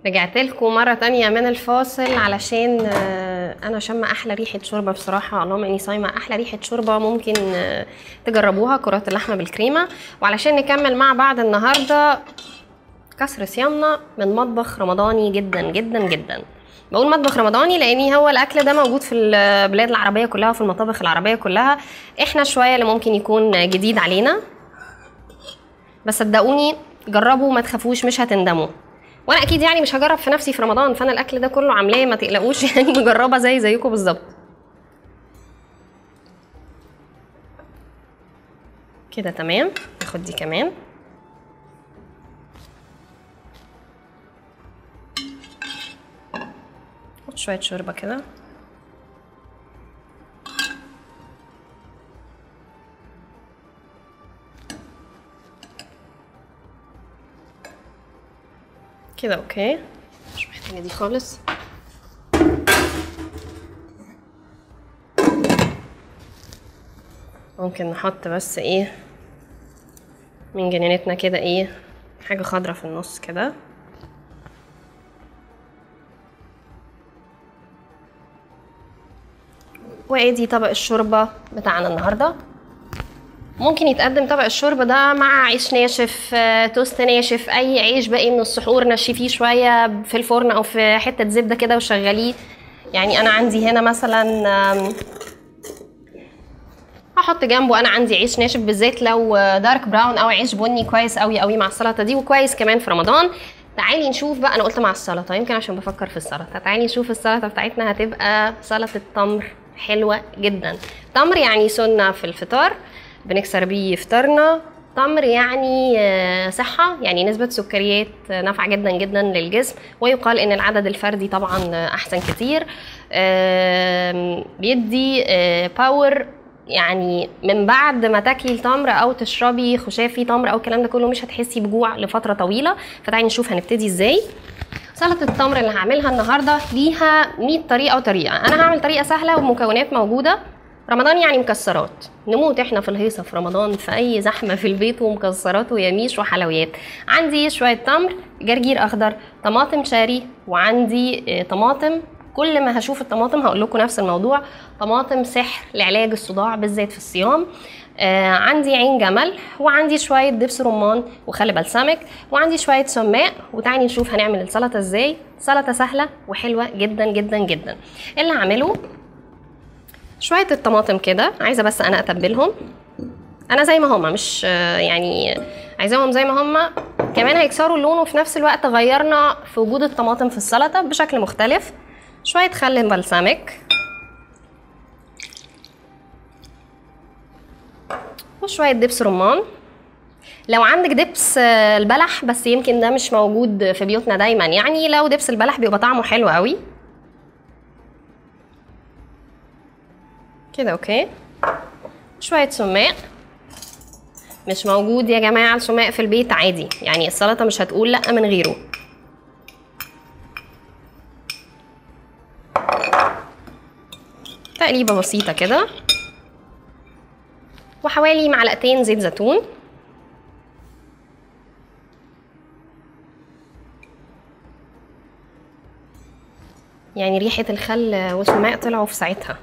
رجعت لكم مرة تانية من الفاصل علشان آه، أنا شامة أحلى ريحة شوربة بصراحة اللهم إني صايمة أحلى ريحة شوربة ممكن آه، تجربوها كرات اللحمة بالكريمة وعلشان نكمل مع بعض النهاردة كسر صيامنا من مطبخ رمضاني جدا جدا جدا بقول مطبخ رمضاني لان هو الاكل ده موجود في البلاد العربيه كلها وفي المطابخ العربيه كلها احنا شويه اللي ممكن يكون جديد علينا بس صدقوني جربوا ما تخافوش مش هتندموا وانا اكيد يعني مش هجرب في نفسي في رمضان فانا الاكل ده كله عاملاه ما تقلقوش يعني مجربه زي زيكم بالظبط كده تمام ناخد دي كمان حط شويه شوربه كده كده اوكي مش محتاجه دي خالص ممكن نحط بس ايه من جنينتنا كده ايه حاجه خضرة في النص كده وادي طبق الشوربه بتاعنا النهارده ممكن يتقدم طبق الشوربه ده مع عيش ناشف آه، توست ناشف اي عيش باقي من السحور نشفيه شويه في الفرن او في حته زبده كده وشغليه يعني انا عندي هنا مثلا آم، هحط جنبه انا عندي عيش ناشف بالذات لو دارك براون او عيش بني كويس قوي قوي مع السلطه دي وكويس كمان في رمضان تعالي نشوف بقى انا قلت مع السلطه يمكن عشان بفكر في السلطه تعالي نشوف السلطه بتاعتنا هتبقى سلطه تمر حلوه جدا تمر يعني سنه في الفطار بنكسر بيه فطارنا تمر يعني آه، صحة يعني نسبة سكريات آه، نافعة جدا جدا للجسم ويقال ان العدد الفردي طبعا آه، احسن كتير آم، بيدي باور يعني من بعد ما تاكلي التمر او تشربي خشاف فيه تمر او الكلام ده كله مش هتحسي بجوع لفتره طويله فتعالي نشوف هنبتدي ازاي سلطه التمر اللي هعملها النهارده ليها 100 طريقه وطريقه انا هعمل طريقه سهله ومكونات موجوده رمضان يعني مكسرات نموت احنا في الهيصه في رمضان في اي زحمه في البيت ومكسرات ويميش وحلويات عندي شويه تمر جرجير اخضر طماطم شاري وعندي آه، طماطم كل ما هشوف الطماطم هقول لكم نفس الموضوع طماطم سحر لعلاج الصداع بالذات في الصيام آه عندي عين جمل وعندي شويه دبس رمان وخل بلسمك وعندي شويه سماق وتعالي نشوف هنعمل السلطه ازاي سلطه سهله وحلوه جدا جدا جدا اللي هعمله شويه الطماطم كده عايزه بس انا اتبلهم انا زي ما هما مش آه، يعني عايزاهم زي ما هما كمان هيكسروا اللون وفي نفس الوقت غيرنا في وجود الطماطم في السلطه بشكل مختلف شويه خل بلسمك وشويه دبس رمان لو عندك دبس آه، البلح بس يمكن ده مش موجود في بيوتنا دايما يعني لو دبس البلح بيبقى طعمه حلو قوي كده اوكي شويه سماق مش موجود يا جماعه السماق في البيت عادي يعني السلطه مش هتقول لا من غيره تقليبه بسيطه كده وحوالي معلقتين زيت زيتون يعني ريحه الخل والسماق طلعوا في ساعتها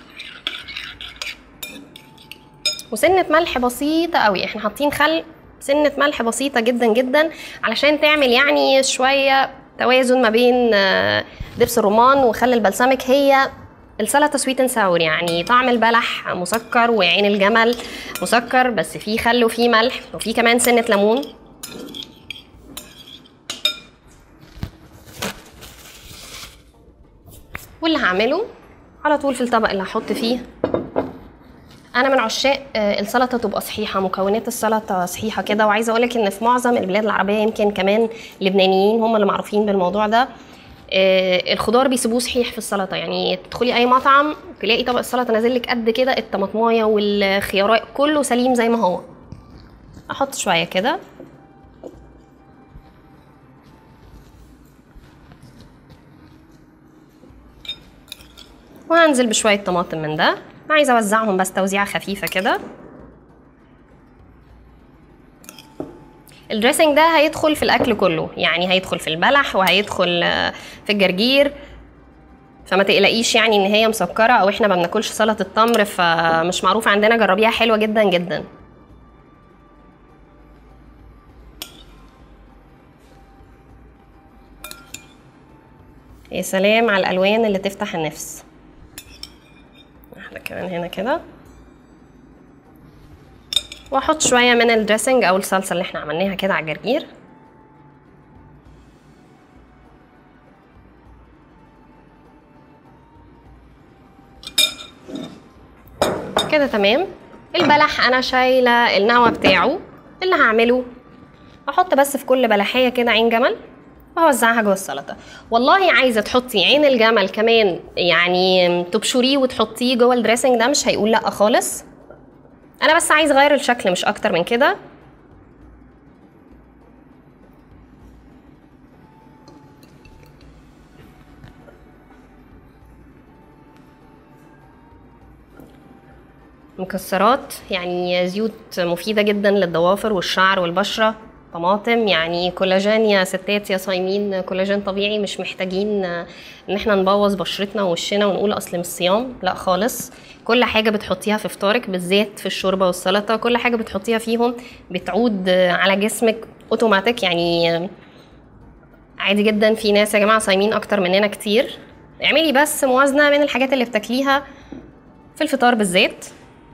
وسنة ملح بسيطة قوي احنا حاطين خل سنة ملح بسيطة جدا جدا علشان تعمل يعني شوية توازن ما بين آه، دبس الرمان وخل البلسمك هي السلطة سويت اند ساور يعني طعم البلح مسكر وعين الجمل مسكر بس فيه خل وفيه ملح وفيه كمان سنة ليمون واللي هعمله على طول في الطبق اللي هحط فيه انا من عشاق آه، السلطه تبقى صحيحه مكونات السلطه صحيحه كده وعايزه اقولك ان في معظم البلاد العربيه يمكن كمان لبنانيين هم اللي معروفين بالموضوع ده آه، الخضار بيسيبوه صحيح في السلطه يعني تدخلي اي مطعم تلاقي طبق السلطه نازل لك قد كده الطماطمايه والخيارات كله سليم زي ما هو احط شويه كده وهنزل بشويه طماطم من ده عايزه اوزعهم بس توزيعه خفيفه كده الدريسنج ده هيدخل في الاكل كله يعني هيدخل في البلح وهيدخل آه، في الجرجير فما تقلقيش يعني ان هي مسكره او احنا ما بناكلش سلطه التمر فمش معروف عندنا جربيها حلوه جدا جدا يا سلام على الالوان اللي تفتح النفس واحده كمان هنا كده واحط شويه من الدريسنج او الصلصه اللي احنا عملناها كده على الجرجير كده تمام البلح انا شايله النوى بتاعه اللي هعمله احط بس في كل بلحيه كده عين جمل وهوزعها جوه السلطه والله عايزه تحطي عين الجمل كمان يعني تبشريه وتحطيه جوه الدريسنج ده مش هيقول لا خالص انا بس عايز اغير الشكل مش اكتر من كده مكسرات يعني زيوت مفيدة جدا للضوافر والشعر والبشرة طماطم يعني كولاجين يا ستات يا صايمين كولاجين طبيعي مش محتاجين ان احنا نبوظ بشرتنا ووشنا ونقول اصل من الصيام لا خالص كل حاجة بتحطيها في فطارك بالذات في الشوربة والسلطة كل حاجة بتحطيها فيهم بتعود على جسمك اوتوماتيك يعني عادي جدا في ناس يا جماعة صايمين اكتر مننا كتير اعملي بس موازنة من الحاجات اللي بتاكليها في الفطار بالذات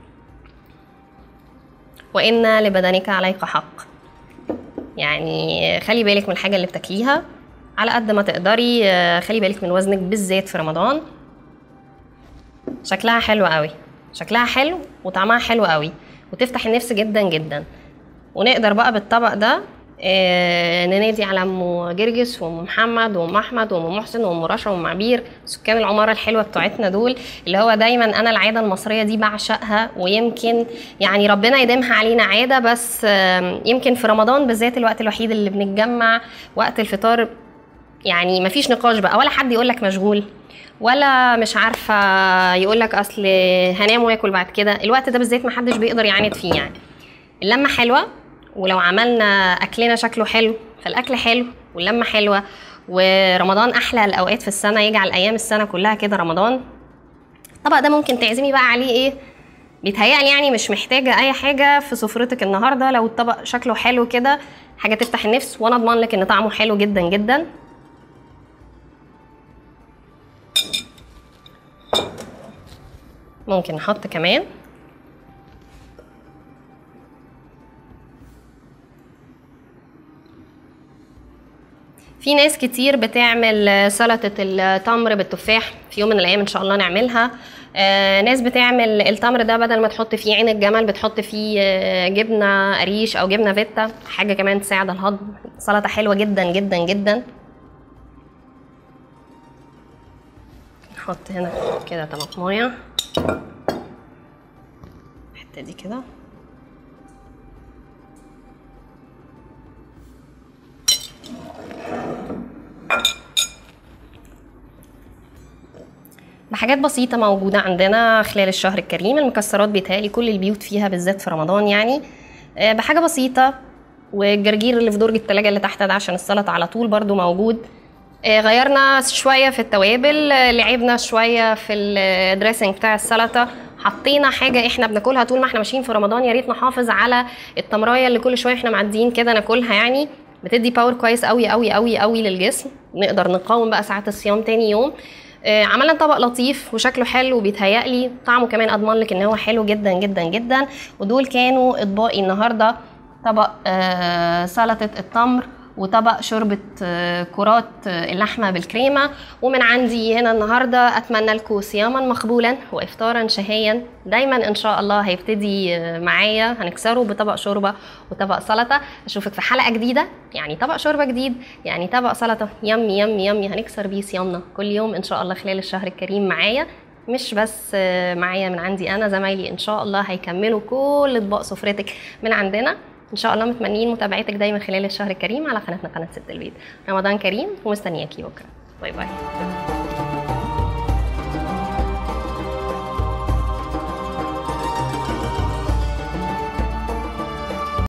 وإن لبدنك عليك حق يعني خلي بالك من الحاجة اللي بتاكليها على قد ما تقدري آه، خلي بالك من وزنك بالذات في رمضان شكلها حلو قوي شكلها حلو وطعمها حلو قوي وتفتح النفس جدا جدا ونقدر بقى بالطبق ده آه، ننادي على ام جرجس وام محمد وام احمد وام محسن وام رشا وام عبير سكان العماره الحلوه بتوعتنا دول اللي هو دايما انا العاده المصريه دي بعشقها ويمكن يعني ربنا يديمها علينا عاده بس آم، يمكن في رمضان بالذات الوقت الوحيد اللي بنتجمع وقت الفطار يعني مفيش نقاش بقى ولا حد يقول لك مشغول ولا مش عارفه يقول لك اصل هنام واكل بعد كده الوقت ده بالذات محدش بيقدر يعاند فيه يعني اللمه حلوه ولو عملنا اكلنا شكله حلو فالاكل حلو واللمه حلوه ورمضان احلى الاوقات في السنه يجعل ايام السنه كلها كده رمضان الطبق ده ممكن تعزمي بقى عليه ايه بيتهيألي يعني مش محتاجة أي حاجة في سفرتك النهاردة لو الطبق شكله حلو كده حاجة تفتح النفس وأنا أضمن لك إن طعمه حلو جدا جدا ممكن نحط كمان في ناس كتير بتعمل سلطة التمر بالتفاح في يوم من الأيام إن شاء الله نعملها آه، ناس بتعمل التمر ده بدل ما تحط فيه عين الجمل بتحط فيه آه، جبنة قريش أو جبنة فيتا حاجة كمان تساعد الهضم سلطة حلوة جدا جدا جدا نحط هنا كده طماطمايه الحتة دي كده بحاجات بسيطة موجودة عندنا خلال الشهر الكريم المكسرات بيتهيألي كل البيوت فيها بالذات في رمضان يعني آه، بحاجة بسيطة والجرجير اللي في درج التلاجة اللي تحت ده عشان السلطة على طول برضو موجود آه، غيرنا شوية في التوابل آه، لعبنا شوية في الدريسنج بتاع السلطة حطينا حاجة احنا بناكلها طول ما احنا ماشيين في رمضان يا ريت نحافظ على التمراية اللي كل شوية احنا معديين كده ناكلها يعني بتدي باور كويس قوي قوي قوي قوي للجسم نقدر نقاوم بقى ساعات الصيام تاني يوم آه، عملنا طبق لطيف وشكله حلو وبيتهيألي طعمه كمان اضمن لك ان هو حلو جدا جدا جدا ودول كانوا اطباقي النهارده طبق آه، سلطه التمر وطبق شوربة آه، كرات آه، اللحمة بالكريمة ومن عندي هنا النهاردة أتمنى لكم صياما مقبولا وإفطارا شهيا دايما إن شاء الله هيبتدي آه، معايا هنكسره بطبق شوربة وطبق سلطة أشوفك في حلقة جديدة يعني طبق شوربة جديد يعني طبق سلطة يمي يمي يمي هنكسر بيه صيامنا كل يوم إن شاء الله خلال الشهر الكريم معايا مش بس آه، معايا من عندي انا زمايلي ان شاء الله هيكملوا كل اطباق سفرتك من عندنا ان شاء الله متمنين متابعتك دايما خلال الشهر الكريم على قناتنا قناه ست البيت رمضان كريم ومستنياكي بكره باي باي